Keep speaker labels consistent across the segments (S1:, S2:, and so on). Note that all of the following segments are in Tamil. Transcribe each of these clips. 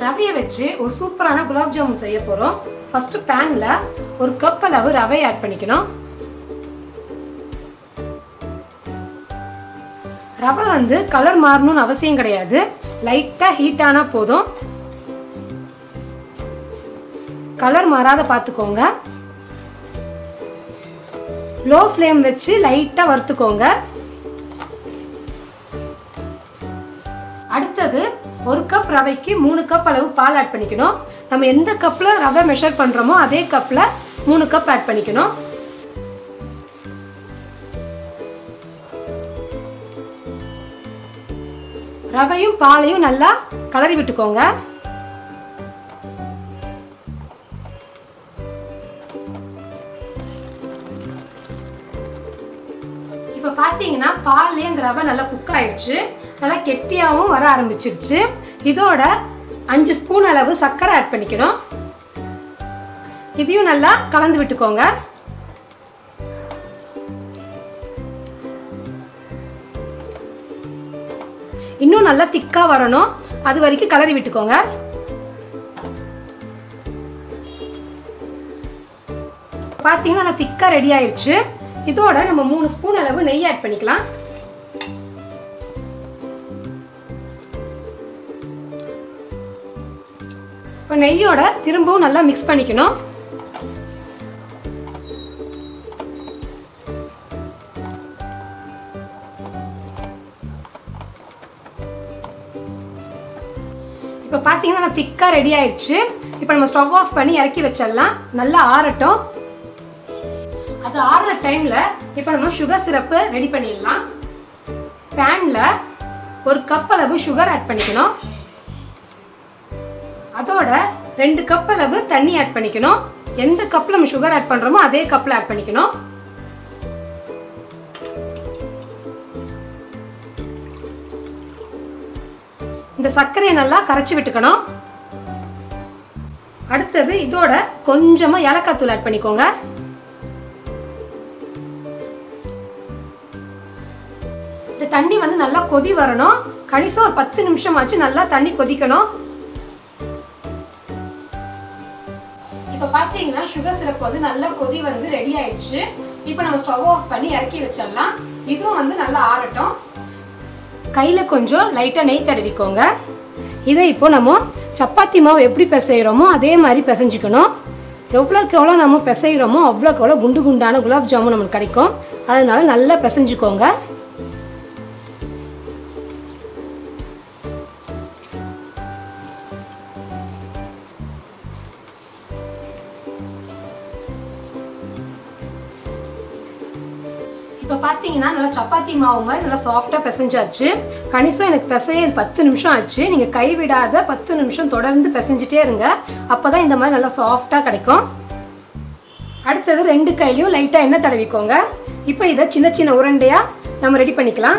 S1: ரவையை வச்சு ஒரு சூப்பரான குலாப் ஜாமுன் செய்ய போகிறோம் ஃபஸ்ட்டு பேனில் ஒரு கப் அளவு ரவை ஆட் பண்ணிக்கணும் ரவை வந்து கலர் மாறணும்னு அவசியம் கிடையாது லைட்டாக ஹீட் ஆனால் போதும் கலர் மாறாத பார்த்துக்கோங்க லோ ஃப்ளேம் வச்சு லைட்டாக வறுத்துக்கோங்க அடுத்தது ஒரு கப் ரவைக்கு மூணு கப் அளவு பால் ஆட் பண்ணிக்கணும் நம்ம எந்த கப்பில் ரவை மெஷர் பண்ணுறோமோ அதே கப்பில் மூணு கப் ஆட் பண்ணிக்கணும் ரவையும் பாலையும் நல்லா கலரி விட்டுக்கோங்க இப்போ பார்த்தீங்கன்னா பால்லே அந்த ரவை நல்லா குக் ஆயிடுச்சு நல்லா கெட்டியாகவும் வர ஆரம்பிச்சிருச்சு இதோட அஞ்சு ஸ்பூன் அளவு சர்க்கரை ஆட் பண்ணிக்கணும் இதையும் நல்லா கலந்து விட்டுக்கோங்க இன்னும் நல்லா திக்கா வரணும் அது வரைக்கும் கலரி விட்டுக்கோங்க பார்த்தீங்கன்னா நல்லா திக்கா ரெடி ஆயிடுச்சு இதோட நம்ம மூணு ஸ்பூன் அளவு நெய் ஆட் பண்ணிக்கலாம் இப்போ நெய்யோட திரும்பவும் நல்லா மிக்ஸ் பண்ணிக்கணும் இப்போ பார்த்தீங்கன்னா நல்லா திக்காக ரெடி ஆயிடுச்சு இப்போ நம்ம ஸ்டவ் ஆஃப் பண்ணி இறக்கி வச்சிடலாம் நல்லா ஆறட்டும் அது ஆறுற டைமில் இப்போ நம்ம சுகர் சிரப்பு ரெடி பண்ணிடலாம் பேனில் ஒரு கப் அளவு சுகர் ஆட் பண்ணிக்கணும் அதோட ரெண்டு கப் அளவு தண்ணி ஆட் பண்ணிக்கணும் எந்த கப்பில் நம்ம சுகர் ஆட் பண்ணுறோமோ அதே கப்பில் ஆட் பண்ணிக்கணும் இந்த சர்க்கரையை நல்லா கரைச்சி விட்டுக்கணும் அடுத்தது இதோட கொஞ்சமாக ஏலக்காய் தூள் ஆட் பண்ணிக்கோங்க இந்த தண்ணி வந்து நல்லா கொதி வரணும் கணிசம் ஒரு பத்து நிமிஷம் ஆச்சு நல்லா தண்ணி கொதிக்கணும் இப்போ பார்த்தீங்கன்னா சுகர் சிரப் வந்து நல்லா கொதி வந்து ரெடி ஆயிடுச்சு இப்போ நம்ம ஸ்டவ் ஆஃப் பண்ணி இறக்கி வச்சிடலாம் இதுவும் வந்து நல்லா ஆறட்டும் கையில் கொஞ்சம் லைட்டாக நெய் தடவிக்கோங்க இதை இப்போ நம்ம சப்பாத்தி மாவு எப்படி பிசைகிறோமோ அதே மாதிரி பிசைஞ்சுக்கணும் எவ்வளோக்கு எவ்வளோ நம்ம பிசைகிறோமோ அவ்வளோக்கு எவ்வளோ குண்டு குண்டான குலாப் ஜாமுன் நமக்கு கிடைக்கும் அதனால நல்லா பிசைஞ்சுக்கோங்க இப்போ பார்த்தீங்கன்னா நல்லா சப்பாத்தி மாவு மாதிரி நல்லா சாஃப்டாக பிசைஞ்சாச்சு கணிசம் எனக்கு பிசைய பத்து நிமிஷம் ஆச்சு நீங்கள் கைவிடாத பத்து நிமிஷம் தொடர்ந்து பிசைஞ்சிட்டே இருங்க அப்போ தான் இந்த மாதிரி நல்லா சாஃப்டாக கிடைக்கும் அடுத்தது ரெண்டு கையிலையும் லைட்டாக எண்ணெய் தடவிக்கோங்க இப்போ இதை சின்ன சின்ன உருண்டையாக நம்ம ரெடி பண்ணிக்கலாம்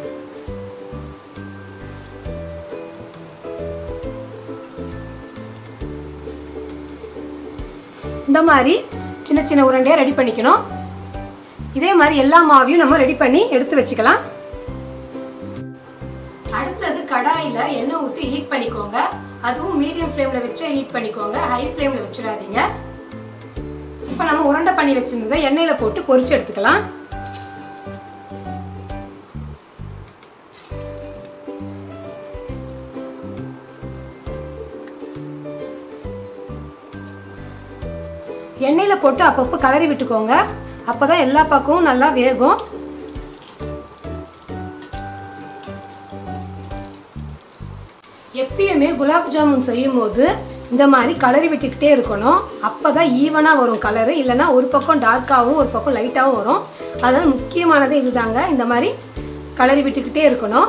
S1: இந்த மாதிரி சின்ன சின்ன உருண்டையாக ரெடி பண்ணிக்கணும் இதே மாதிரி எல்லா மாவையும் நம்ம ரெடி பண்ணி எடுத்து வச்சுக்கலாம் அடுத்தது கடாயில் எண்ணெய் ஊற்றி ஹீட் பண்ணிக்கோங்க அதுவும் மீடியம் ஃப்ளேமில் வச்சு ஹீட் பண்ணிக்கோங்க ஹை ஃப்ளேமில் வச்சிடாதீங்க இப்போ நம்ம உருண்டை பண்ணி வச்சிருந்ததை எண்ணெயில் போட்டு பொரிச்சு எடுத்துக்கலாம் எண்ணெயில் போட்டு அப்பப்போ கலரி விட்டுக்கோங்க அப்போ தான் எல்லா பக்கமும் நல்லா வேகும் எப்பயுமே குலாப் ஜாமுன் செய்யும் போது இந்த மாதிரி கலரி விட்டுக்கிட்டே இருக்கணும் அப்போ தான் ஈவனாக வரும் கலரு இல்லைன்னா ஒரு பக்கம் டார்க்காகவும் ஒரு பக்கம் லைட்டாகவும் வரும் அதனால் முக்கியமானது இதுதாங்க இந்த மாதிரி கலரி விட்டுக்கிட்டே இருக்கணும்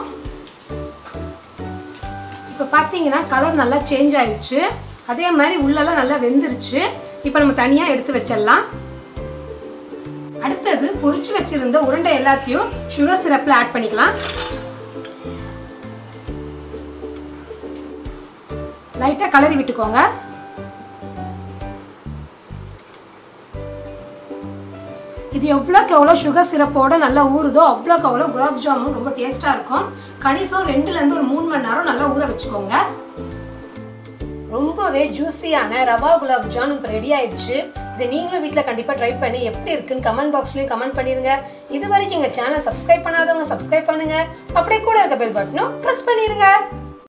S1: இப்போ பார்த்தீங்கன்னா கலர் நல்லா சேஞ்ச் ஆயிடுச்சு அதே மாதிரி உள்ளெல்லாம் நல்லா வெந்துருச்சு இப்போ நம்ம தனியாக எடுத்து வச்சிடலாம் அடுத்தது பொரிச்சு வச்சிருந்த உருண்டை எல்லாத்தையும் சுகர் சிரப்ல ஆட் பண்ணிக்கலாம் லைட்டா கலரி விட்டுக்கோங்க இது எவ்வளோக்கு எவ்வளோ சுகர் சிரப்போட நல்லா ஊறுதோ அவ்வளோக்கு அவ்வளோ குலாப் ஜாமுன் ரொம்ப டேஸ்ட்டாக இருக்கும் கணிசம் ரெண்டுலேருந்து ஒரு மூணு மணி நேரம் நல்லா ஊற வச்சுக்கோங்க ரொம்பவே ஜூஸியான ரவா குலாப் ஜான் இப்போ ரெடி ஆயிடுச்சு இதை நீங்களும் வீட்டில் கண்டிப்பாக ட்ரை பண்ணி எப்படி இருக்குன்னு கமெண்ட் பாக்ஸ்லேயும் கமெண்ட் பண்ணிடுங்க இது வரைக்கும் எங்கள் சேனல் சப்ஸ்கிரைப் பண்ணாதவங்க சப்ஸ்கிரைப் பண்ணுங்க அப்படியே கூட இருக்க பெல் பட்டனும் ப்ரெஸ் பண்ணிடுங்க